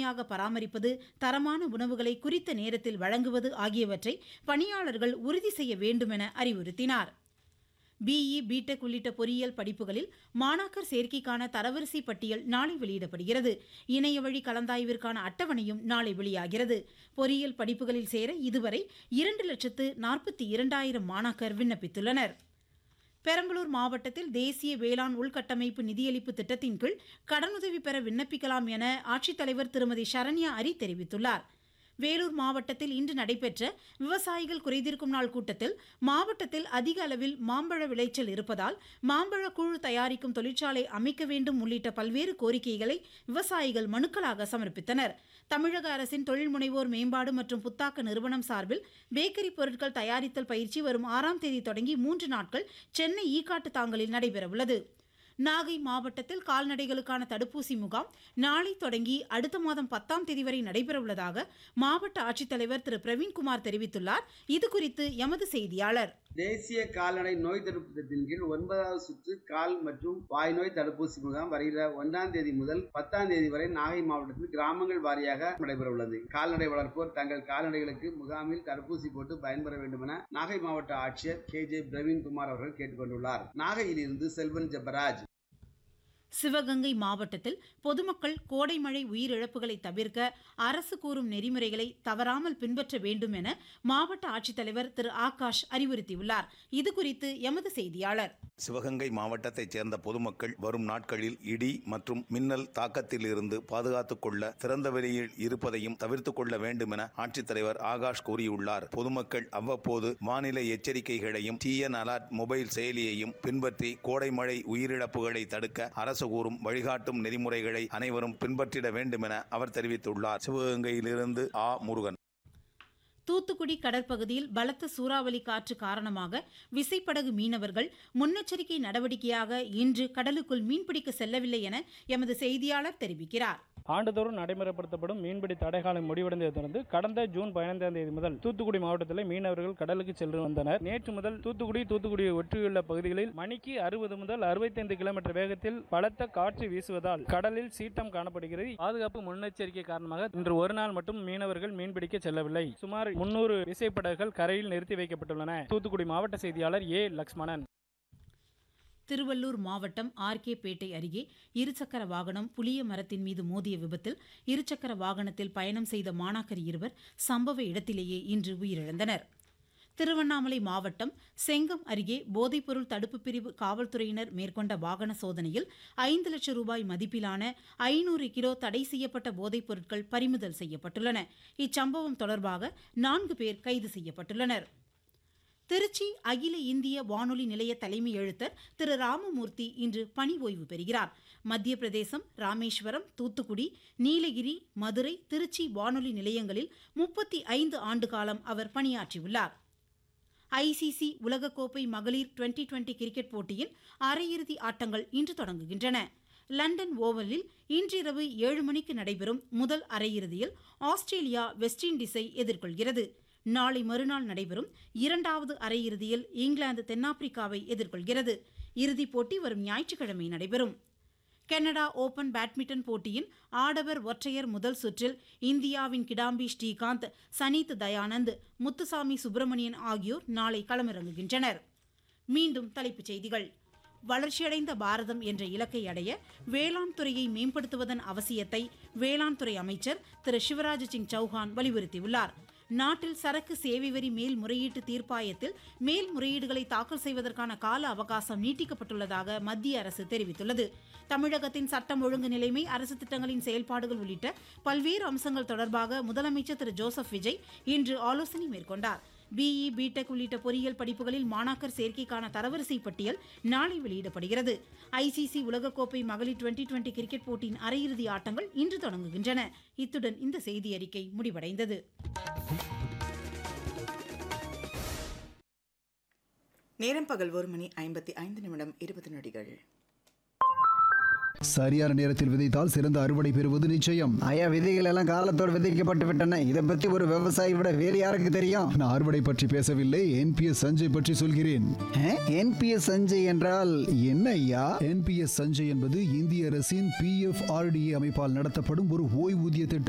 முழுமையாக பராமரிப்பது தரமான உணவுகளை குறித்த நேரத்தில் வழங்குவது ஆகியவற்றை பணியாளர்கள் உறுதி செய்ய வேண்டுமென அறிவுறுத்தினார் பிஇ பிடெக் உள்ளிட்ட பொறியியல் படிப்புகளில் மாணாக்கர் சேர்க்கைக்கான தரவரிசை பட்டியல் நாளை வெளியிடப்படுகிறது இணைய வழி கலந்தாய்விற்கான அட்டவணையும் நாளை வெளியாகிறது பொறியியல் படிப்புகளில் சேர இதுவரை இரண்டு லட்சத்து நாற்பத்தி இரண்டாயிரம் மாணாக்கர் விண்ணப்பித்துள்ளனர் பெரம்பலூர் மாவட்டத்தில் தேசிய வேளாண் உள்கட்டமைப்பு நிதியளிப்பு திட்டத்தின் கீழ் கடனுதவி பெற விண்ணப்பிக்கலாம் என ஆட்சித்தலைவர் திருமதி சரண்யா அரி தெரிவித்துள்ளார் வேலூர் மாவட்டத்தில் இன்று நடைபெற்ற விவசாயிகள் குறைதீர்க்கும் நாள் கூட்டத்தில் மாவட்டத்தில் அதிக அளவில் மாம்பழ விளைச்சல் இருப்பதால் மாம்பழ கூழ் தயாரிக்கும் தொழிற்சாலை அமைக்க வேண்டும் உள்ளிட்ட பல்வேறு கோரிக்கைகளை விவசாயிகள் மனுக்களாக சமர்ப்பித்தனர் தமிழக அரசின் தொழில் முனைவோர் மேம்பாடு மற்றும் புத்தாக்க நிறுவனம் சார்பில் பேக்கரி பொருட்கள் தயாரித்தல் பயிற்சி வரும் ஆறாம் தேதி தொடங்கி மூன்று நாட்கள் சென்னை ஈக்காட்டு தாங்கலில் நடைபெறவுள்ளது நாகை மாவட்டத்தில் கால்நடைகளுக்கான தடுப்பூசி முகாம் நாளை தொடங்கி அடுத்த மாதம் பத்தாம் தேதி வரை நடைபெறவுள்ளதாக மாவட்ட ஆட்சித்தலைவர் திரு பிரவீன்குமார் தெரிவித்துள்ளார் இதுகுறித்து எமது செய்தியாளர் தேசிய கால்நடை நோய் தடுப்பு திட்டத்தின் கீழ் ஒன்பதாவது சுற்று கால் மற்றும் வாய் நோய் தடுப்பூசி முகாம் வருகிற ஒன்றாம் தேதி முதல் பத்தாம் தேதி வரை நாகை மாவட்டத்தில் கிராமங்கள் வாரியாக நடைபெற உள்ளது கால்நடை வளர்ப்போர் தங்கள் கால்நடைகளுக்கு முகாமில் தடுப்பூசி போட்டு பயன்பெற வேண்டும் என நாகை மாவட்ட ஆட்சியர் கே ஜே பிரவீன்குமார் அவர்கள் கேட்டுக்கொண்டுள்ளார் நாகையிலிருந்து செல்வன் ஜெபராஜ் சிவகங்கை மாவட்டத்தில் பொதுமக்கள் கோடை மழை உயிரிழப்புகளை தவிர்க்க அரசு கூறும் நெறிமுறைகளை தவறாமல் பின்பற்ற வேண்டும் என மாவட்ட ஆட்சித்தலைவர் திரு ஆகாஷ் அறிவுறுத்தியுள்ளார் இதுகுறித்து எமது செய்தியாளர் சிவகங்கை மாவட்டத்தைச் சேர்ந்த பொதுமக்கள் வரும் நாட்களில் இடி மற்றும் மின்னல் தாக்கத்தில் இருந்து பாதுகாத்துக் கொள்ள திறந்த வெளியில் இருப்பதையும் தவிர்த்துக் கொள்ள வேண்டும் என ஆட்சித்தலைவர் ஆகாஷ் கூறியுள்ளார் பொதுமக்கள் அவ்வப்போது வானிலை எச்சரிக்கைகளையும் டிஎன் அலர்ட் மொபைல் செயலியையும் பின்பற்றி கோடை மழை உயிரிழப்புகளை தடுக்க அரசு கூறும் வழிகாட்டும் நெறிமுறைகளை அனைவரும் பின்பற்றிட வேண்டும் என அவர் தெரிவித்துள்ளார் சிவகங்கையிலிருந்து ஆ முருகன் தூத்துக்குடி கடற்பகுதியில் பலத்த சூறாவளி காற்று காரணமாக விசைப்படகு மீனவர்கள் முன்னெச்சரிக்கை நடவடிக்கையாக இன்று கடலுக்குள் மீன்பிடிக்க செல்லவில்லை என எமது செய்தியாளர் தெரிவிக்கிறார் ஆண்டுதோறும் நடைமுறைப்படுத்தப்படும் மீன்பிடி தடைகாலம் முடிவடைந்ததை தொடர்ந்து கடந்த ஜூன் பதினைந்தாம் தேதி முதல் தூத்துக்குடி மாவட்டத்தில் மீனவர்கள் கடலுக்கு சென்று வந்தனர் நேற்று முதல் தூத்துக்குடி தூத்துக்குடியை ஒற்றியுள்ள பகுதிகளில் மணிக்கு அறுபது முதல் அறுபத்தைந்து கிலோமீட்டர் வேகத்தில் பலத்த காற்று வீசுவதால் கடலில் சீற்றம் காணப்படுகிறது பாதுகாப்பு முன்னெச்சரிக்கை காரணமாக இன்று ஒரு நாள் மட்டும் மீனவர்கள் மீன்பிடிக்க செல்லவில்லை சுமார் முன்னூறு விசைப்படகுகள் கரையில் நிறுத்தி வைக்கப்பட்டுள்ளன தூத்துக்குடி மாவட்ட செய்தியாளர் ஏ லக்ஷ்மணன் திருவள்ளூர் மாவட்டம் ஆர்கே பேட்டை அருகே இருசக்கர வாகனம் புளிய மரத்தின் மீது மோதிய விபத்தில் இருசக்கர வாகனத்தில் பயணம் செய்த மாணாக்கர் இருவர் சம்பவ இடத்திலேயே இன்று உயிரிழந்தனர் திருவண்ணாமலை மாவட்டம் செங்கம் அருகே போதைப்பொருள் தடுப்பு பிரிவு காவல்துறையினர் மேற்கொண்ட வாகன சோதனையில் ஐந்து லட்சம் ரூபாய் மதிப்பிலான ஐநூறு கிலோ தடை செய்யப்பட்ட போதைப் பொருட்கள் பறிமுதல் செய்யப்பட்டுள்ளன இச்சம்பவம் தொடர்பாக நான்கு பேர் கைது செய்யப்பட்டுள்ளனர் திருச்சி அகில இந்திய வானொலி நிலைய தலைமை எழுத்தர் திரு ராமமூர்த்தி இன்று பணி ஓய்வு பெறுகிறார் மத்திய பிரதேசம் ராமேஸ்வரம் தூத்துக்குடி நீலகிரி மதுரை திருச்சி வானொலி நிலையங்களில் முப்பத்தி ஐந்து ஆண்டு காலம் அவர் பணியாற்றியுள்ளார் ஐசிசி உலகக்கோப்பை மகளிர் டுவெண்டி டுவெண்டி கிரிக்கெட் போட்டியின் அரையிறுதி ஆட்டங்கள் இன்று தொடங்குகின்றன லண்டன் ஓவலில் இன்றிரவு ஏழு மணிக்கு நடைபெறும் முதல் அரையிறுதியில் ஆஸ்திரேலியா வெஸ்ட் இண்டீஸை எதிர்கொள்கிறது நாளை மறுநாள் நடைபெறும் இரண்டாவது அரையிறுதியில் இங்கிலாந்து தென்னாப்பிரிக்காவை எதிர்கொள்கிறது இறுதிப் போட்டி வரும் ஞாயிற்றுக்கிழமை நடைபெறும் கனடா ஓபன் பேட்மிண்டன் போட்டியின் ஆடவர் ஒற்றையர் முதல் சுற்றில் இந்தியாவின் கிடாம்பி ஸ்ரீகாந்த் சனீத் தயானந்த் முத்துசாமி சுப்பிரமணியன் ஆகியோர் நாளை களமிறங்குகின்றனர் மீண்டும் தலைப்புச் செய்திகள் வளர்ச்சியடைந்த பாரதம் என்ற இலக்கை அடைய வேளாண் துறையை மேம்படுத்துவதன் அவசியத்தை வேளாண் துறை அமைச்சர் திரு சிவராஜ் சிங் சௌஹான் வலியுறுத்தியுள்ளார் நாட்டில் சரக்கு சேவை வரி மேல்முறையீட்டு தீர்ப்பாயத்தில் மேல்முறையீடுகளை தாக்கல் செய்வதற்கான கால அவகாசம் நீட்டிக்கப்பட்டுள்ளதாக மத்திய அரசு தெரிவித்துள்ளது தமிழகத்தின் சட்டம் ஒழுங்கு நிலைமை அரசு திட்டங்களின் செயல்பாடுகள் உள்ளிட்ட பல்வேறு அம்சங்கள் தொடர்பாக முதலமைச்சர் திரு ஜோசப் விஜய் இன்று ஆலோசனை மேற்கொண்டார் பிஇ பிடெக் உள்ளிட்ட பொறியியல் படிப்புகளில் மாணாக்கர் சேர்க்கைக்கான தரவரிசை பட்டியல் நாளை வெளியிடப்படுகிறது ஐசிசி உலகக்கோப்பை மகளிர் டுவெண்டி டுவெண்டி கிரிக்கெட் போட்டியின் அரையிறுதி ஆட்டங்கள் இன்று தொடங்குகின்றன இத்துடன் இந்த செய்தி அறிக்கை முடிவடைந்தது நேரம் பகல் ஒரு மணி ஐம்பத்தி ஐந்து நிமிடம் இருபது நொடிகள் சரியான நேரத்தில் விதைத்தால் சிறந்த அறுவடை பெறுவது நிச்சயம் ஐயா விதைகள் எல்லாம் காலத்தோடு விதைக்கப்பட்டு விட்டன இதை பத்தி ஒரு விவசாயி விட வேறு யாருக்கு தெரியும் நான் அறுவடை பற்றி பேசவில்லை என்பிஎஸ் சஞ்சய் பற்றி சொல்கிறேன் என்பிஎஸ் சஞ்சய் என்றால் என்ன ஐயா என்பிஎஸ் சஞ்சய் என்பது இந்திய அரசின் பிஎஃப்ஆர்டிஏ அமைப்பால் நடத்தப்படும் ஒரு ஓய்வூதிய திட்டம்